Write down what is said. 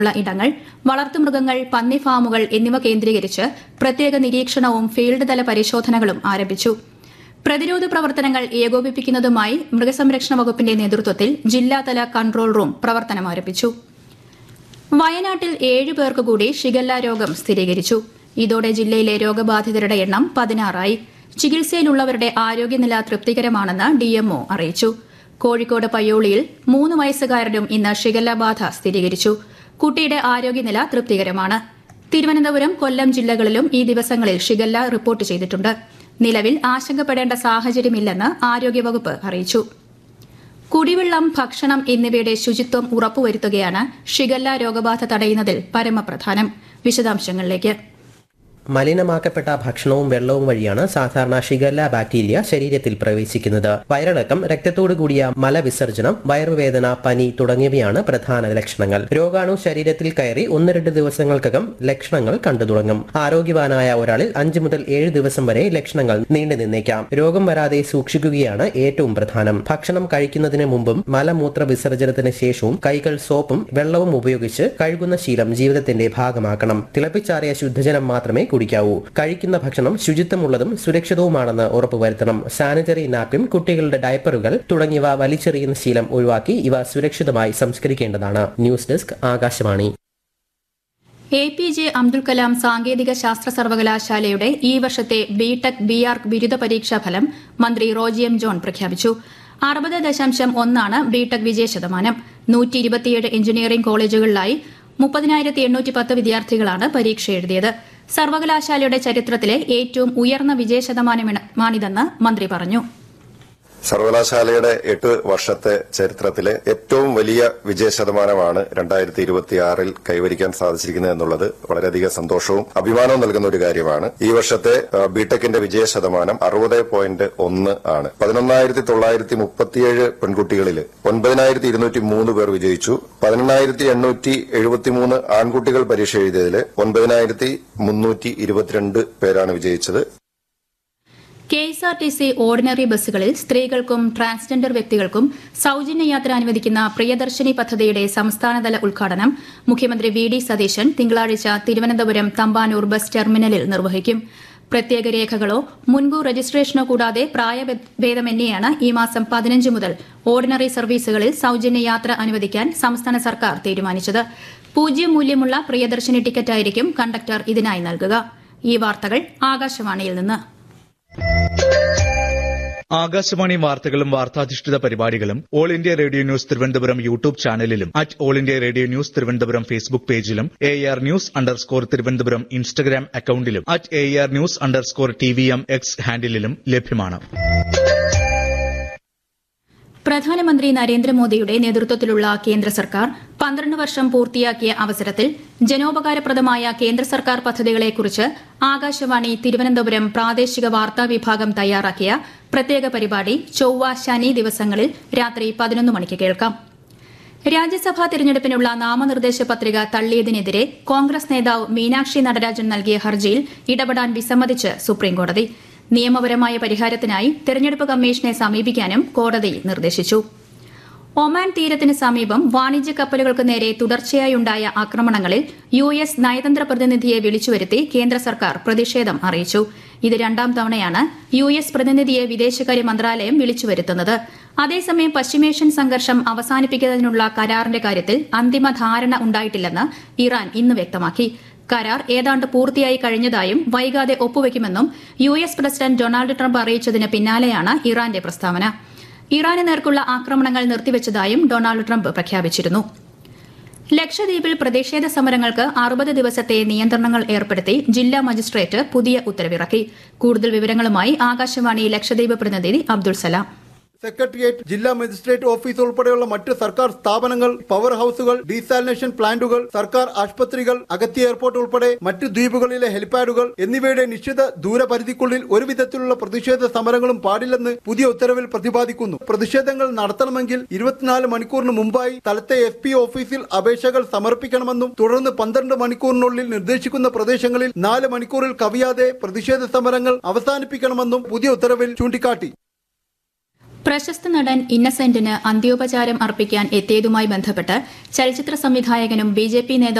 ഉള്ള ഇടങ്ങൾ വളർത്തുമൃഗങ്ങൾ പന്നി ഫാമുകൾ എന്നിവ കേന്ദ്രീകരിച്ച് പ്രത്യേക നിരീക്ഷണവും ഫീൽഡ് തല പരിശോധനകളും ആരംഭിച്ചു പ്രതിരോധ പ്രവർത്തനങ്ങൾ ഏകോപിപ്പിക്കുന്നതുമായി മൃഗസംരക്ഷണ വകുപ്പിന്റെ നേതൃത്വത്തിൽ ജില്ലാതല കൺട്രോൾ റൂം പ്രവർത്തനം ആരംഭിച്ചു വയനാട്ടിൽ ഏഴ് പേർക്ക് കൂടി ഷിഗല്ല രോഗം സ്ഥിരീകരിച്ചു ഇതോടെ ജില്ലയിലെ രോഗബാധിതരുടെ എണ്ണം പതിനാറായി ചികിത്സയിലുള്ളവരുടെ ആരോഗ്യനില തൃപ്തികരമാണെന്ന് ഡിഎംഒ അറിയിച്ചു കോഴിക്കോട് പയ്യോളിയിൽ മൂന്ന് വയസ്സുകാരനും ഇന്ന് ഷിഗല്ല ബാധ സ്ഥിരീകരിച്ചു കുട്ടിയുടെ ആരോഗ്യനില തൃപ്തികരമാണ് തിരുവനന്തപുരം കൊല്ലം ജില്ലകളിലും ഈ ദിവസങ്ങളിൽ ഷിഗല്ല റിപ്പോർട്ട് ചെയ്തിട്ടുണ്ട് നിലവിൽ ആശങ്കപ്പെടേണ്ട സാഹചര്യമില്ലെന്ന് ആരോഗ്യവകുപ്പ് അറിയിച്ചു കുടിവെള്ളം ഭക്ഷണം എന്നിവയുടെ ശുചിത്വം ഉറപ്പുവരുത്തുകയാണ് ഷിഗല്ല രോഗബാധ തടയുന്നതിൽ പരമപ്രധാനം വിശദാംശങ്ങളിലേക്ക് മലിനമാക്കപ്പെട്ട ഭക്ഷണവും വെള്ളവും വഴിയാണ് സാധാരണ ഷിഗല്ല ബാക്ടീരിയ ശരീരത്തിൽ പ്രവേശിക്കുന്നത് വയറിളക്കം രക്തത്തോടു കൂടിയ മലവിസർജനം വയറുവേദന പനി തുടങ്ങിയവയാണ് പ്രധാന ലക്ഷണങ്ങൾ രോഗാണു ശരീരത്തിൽ കയറി ഒന്ന് രണ്ട് ദിവസങ്ങൾക്കകം ലക്ഷണങ്ങൾ കണ്ടു തുടങ്ങും ആരോഗ്യവാനായ ഒരാളിൽ അഞ്ചു മുതൽ ഏഴ് ദിവസം വരെ ലക്ഷണങ്ങൾ നീണ്ടു നിന്നേക്കാം രോഗം വരാതെ സൂക്ഷിക്കുകയാണ് ഏറ്റവും പ്രധാനം ഭക്ഷണം കഴിക്കുന്നതിന് മുമ്പും മലമൂത്ര വിസർജനത്തിന് ശേഷവും കൈകൾ സോപ്പും വെള്ളവും ഉപയോഗിച്ച് കഴുകുന്ന ശീലം ജീവിതത്തിന്റെ ഭാഗമാക്കണം തിളപ്പിച്ചാറിയ ശുദ്ധജലം മാത്രമേ കുടിക്കാവൂ കഴിക്കുന്ന ഭക്ഷണം ശുചിത്വമുള്ളതും സുരക്ഷിതവുമാണെന്ന് ഉറപ്പുവരുത്തണം സാനിറ്ററി നാപ്കിൻ കുട്ടികളുടെ ഡയപ്പറുകൾ തുടങ്ങിയവ വലിച്ചെറിയുന്ന ശീലം ഒഴിവാക്കി ഇവ സുരക്ഷിതമായി സംസ്കരിക്കേണ്ടതാണ് news desk Akashvani A P J Abdul Kalam സാങ്കേതിക ശാസ്ത്ര സർവകലാശാലയുടെ ഈ വർഷത്തെ ബിടെക് ബി ആർക്ക് ബിരുദ പരീക്ഷാ ഫലം മന്ത്രി റോജി എം ജോൺ പ്രഖ്യാപിച്ചു അറുപത് ദശാംശം ഒന്നാണ് ബിടെക് വിജയ ശതമാനം നൂറ്റി ഇരുപത്തിയേഴ് എഞ്ചിനീയറിംഗ് കോളേജുകളിലായി മുപ്പതിനായിരത്തി എണ്ണൂറ്റി പത്ത് വിദ്യാർത്ഥികളാണ് പരീക്ഷ എഴുതിയത് സർവകലാശാലയുടെ ചരിത്രത്തിലെ ഏറ്റവും ഉയർന്ന വിജയ ശതമാനമാണിതെന്ന് മന്ത്രി പറഞ്ഞു സർവകലാശാലയുടെ എട്ട് വർഷത്തെ ചരിത്രത്തിലെ ഏറ്റവും വലിയ വിജയ ശതമാനമാണ് രണ്ടായിരത്തി ഇരുപത്തിയാറിൽ കൈവരിക്കാൻ സാധിച്ചിരിക്കുന്നത് എന്നുള്ളത് വളരെയധികം സന്തോഷവും അഭിമാനവും നൽകുന്ന ഒരു കാര്യമാണ് ഈ വർഷത്തെ ആ, ബിടെക്കിന്റെ വിജയ ശതമാനം അറുപത് പോയിന്റ് ഒന്ന് ആണ് പതിനൊന്നായിരത്തി തൊള്ളായിരത്തി മുപ്പത്തിയേഴ് പെൺകുട്ടികളിൽ ഒൻപതിനായിരത്തി ഇരുന്നൂറ്റി മൂന്ന് പേർ വിജയിച്ചു പതിനെണ്ണായിരത്തി എണ്ണൂറ്റി എഴുപത്തിമൂന്ന് ആൺകുട്ടികൾ പരീക്ഷ എഴുതിയതിൽ ഒൻപതിനായിരത്തി മുന്നൂറ്റി ഇരുപത്തിരണ്ട് പേരാണ് വിജയിച്ചത് K S R T C ordinary ബസ്സുകളിൽ സ്ത്രീകൾക്കും ട്രാൻസ്ജെൻഡർ വ്യക്തികൾക്കും സൌജന്യ യാത്ര അനുവദിക്കുന്ന പ്രിയദർശിനി പദ്ധതിയുടെ സംസ്ഥാനതല ഉദ്ഘാടനം മുഖ്യമന്ത്രി വി ഡി സതീശൻ തിങ്കളാഴ്ച തിരുവനന്തപുരം തമ്പാനൂർ ബസ് ടെർമിനലിൽ നിർവഹിക്കും പ്രത്യേക രേഖകളോ മുൻകൂർ രജിസ്ട്രേഷനോ കൂടാതെ പ്രായഭേദമന്യേയാണ് ഈ മാസം പതിനഞ്ച് മുതൽ ഓർഡിനറി സർവീസുകളിൽ സൌജന്യ യാത്ര അനുവദിക്കാൻ സംസ്ഥാന സർക്കാർ തീരുമാനിച്ചത് പൂജ്യം മൂല്യമുള്ള പ്രിയദർശിനി ടിക്കറ്റായിരിക്കും കണ്ടക്ടർ ഇതിനായി നൽകുക ഈ വാർത്തകൾ ആകാശവാണിയിൽ നിന്ന് ആകാശവാണി വാർത്തകളും വാർത്താധിഷ്ഠിത പരിപാടികളും All India Radio News Thiruvananthapuram YouTube ചാനലിലും at All India Radio News Thiruvananthapuram Facebook പേജിലും A R news underscore Thiruvananthapuram Instagram അക്കൌണ്ടിലും at A R news underscore T V M X ഹാൻഡിലും ലഭ്യമാണ് പ്രധാനമന്ത്രി നരേന്ദ്രമോദിയുടെ നേതൃത്വത്തിലുള്ള കേന്ദ്ര സർക്കാർ പന്ത്രണ്ട് വർഷം പൂർത്തിയാക്കിയ അവസരത്തിൽ ജനോപകാരപ്രദമായ കേന്ദ്ര സർക്കാർ പദ്ധതികളെക്കുറിച്ച് ആകാശവാണി തിരുവനന്തപുരം പ്രാദേശിക വാർത്താ വിഭാഗം തയ്യാറാക്കിയ പ്രത്യേക പരിപാടി ചൊവ്വ ശനി ദിവസങ്ങളിൽ രാത്രി പതിനൊന്ന് മണിക്ക് കേൾക്കാം രാജ്യസഭാ തെരഞ്ഞെടുപ്പിനുള്ള നാമനിർദ്ദേശ പത്രിക തള്ളിയതിനെതിരെ കോൺഗ്രസ് നേതാവ് മീനാക്ഷി നടരാജൻ നൽകിയ ഹർജിയിൽ ഇടപെടാൻ വിസമ്മതിച്ച് സുപ്രീംകോടതി നിയമപരമായ പരിഹാരത്തിനായി തെരഞ്ഞെടുപ്പ് കമ്മീഷനെ സമീപിക്കാനും കോടതി നിർദ്ദേശിച്ചു ഒമാൻ തീരത്തിന് സമീപം വാണിജ്യ കപ്പലുകൾക്ക് നേരെ തുടർച്ചയായുണ്ടായ ആക്രമണങ്ങളിൽ യു എസ് നയതന്ത്ര പ്രതിനിധിയെ വിളിച്ചുവരുത്തി കേന്ദ്ര സർക്കാർ പ്രതിഷേധം അറിയിച്ചു ഇത് രണ്ടാം തവണയാണ് യു എസ് പ്രതിനിധിയെ വിദേശകാര്യ മന്ത്രാലയം വിളിച്ചുവരുത്തുന്നത് അതേസമയം പശ്ചിമേഷ്യൻ സംഘർഷം അവസാനിപ്പിക്കുന്നതിനുള്ള കരാറിന്റെ കാര്യത്തിൽ അന്തിമ ധാരണ ഉണ്ടായിട്ടില്ലെന്ന് ഇറാൻ ഇന്ന് വ്യക്തമാക്കി കരാർ ഏതാണ്ട് പൂർത്തിയായി കഴിഞ്ഞതായും വൈകാതെ ഒപ്പുവെക്കുമെന്നും U S president Donald Trump അറിയിച്ചതിന് പിന്നാലെയാണ് ഇറാന്റെ പ്രസ്താവന ഇറാന് നേർക്കുള്ള ആക്രമണങ്ങൾ നിർത്തിവച്ചതായും ഡൊണാൾഡ് ട്രംപ് പ്രഖ്യാപിച്ചിരുന്നു ലക്ഷദ്വീപിൽ പ്രതിഷേധ സമരങ്ങൾക്ക് അറുപത് ദിവസത്തെ നിയന്ത്രണങ്ങൾ ഏർപ്പെടുത്തി ജില്ലാ മജിസ്ട്രേറ്റ് പുതിയ ഉത്തരവിറക്കി കൂടുതൽ വിവരങ്ങളുമായി ആകാശവാണി ലക്ഷദ്വീപ് പ്രതിനിധി അബ്ദുൾ സലാം സെക്രട്ടേറിയറ്റ് ജില്ലാ മജിസ്ട്രേറ്റ് ഓഫീസ് ഉൾപ്പെടെയുള്ള മറ്റ് സർക്കാർ സ്ഥാപനങ്ങൾ പവർ ഹൌസുകൾ ഡീസാലിനേഷൻ പ്ലാന്റുകൾ സർക്കാർ ആശുപത്രികൾ അഗത്തി എയർപോർട്ട് ഉൾപ്പെടെ മറ്റ് ദ്വീപുകളിലെ ഹെലിപാഡുകൾ എന്നിവയുടെ നിശ്ചിത ദൂരപരിധിക്കുള്ളിൽ ഒരു വിധത്തിലുള്ള പ്രതിഷേധ സമരങ്ങളും പാടില്ലെന്ന് പുതിയ ഉത്തരവിൽ പ്രതിപാദിക്കുന്നു പ്രതിഷേധങ്ങൾ നടത്തണമെങ്കിൽ ഇരുപത്തിനാല് മണിക്കൂറിന് മുമ്പായി സ്ഥലത്തെ എസ് പി ഓഫീസിൽ അപേക്ഷകൾ സമർപ്പിക്കണമെന്നും തുടർന്ന് പന്ത്രണ്ട് മണിക്കൂറിനുള്ളിൽ നിർദ്ദേശിക്കുന്ന പ്രദേശങ്ങളിൽ നാല് മണിക്കൂറിൽ കവിയാതെ പ്രതിഷേധ സമരങ്ങൾ അവസാനിപ്പിക്കണമെന്നും പുതിയ ഉത്തരവിൽ ചൂണ്ടിക്കാട്ടി പ്രശസ്ത നടൻ ഇന്നസെന്റിന് അന്ത്യോപചാരം അർപ്പിക്കാൻ എത്തിയതുമായി ബന്ധപ്പെട്ട് ചലച്ചിത്ര സംവിധായകനും ബി ജെ പി നേതാവ്